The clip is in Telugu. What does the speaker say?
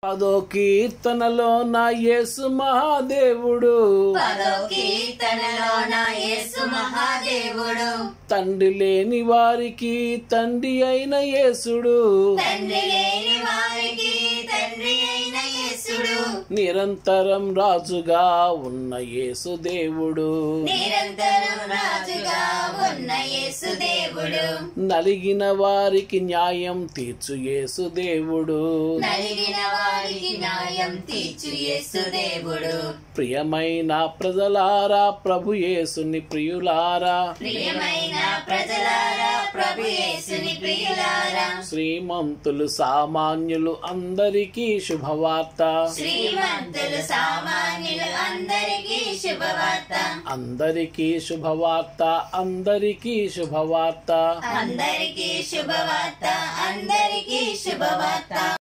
పదో కీర్తనలో నా యేసు మహాదేవుడు పదో కీర్తనలో నా యేసు మహాదేవుడు తండ్రి లేని వారికి తండ్రి అయిన యేసుడు తండ్రి లేని వారికి తండ్రి అయిన యేసుడు నిరంతరం రాజుగా ఉన్న యేసు దేవుడు నిరంతరం రాజుగా ఉన్న యేసు దేవుడు నలిగిన వారికి న్యాయం తీర్చు యేసు దేవుడు నలిగిన వారికి న్యాయం తీర్చు యేసు దేవుడు ప్రియమైన ప్రజలారా ప్రభు యేసుని ప్రియులారా ప్రియమైన ప్రజలారా ప్రభు యేసుని ప్రియులారా శ్రీమంతులు సామాన్యులు అందరికీ శుభవార్త శ్రీమంతులు సామాన్యులు అందరికీ శుభవార్త అందరికీ శుభవార్త అందరికీ శుభవార్త అందరికీ శుభవార్త అందరికీ శుభవార్త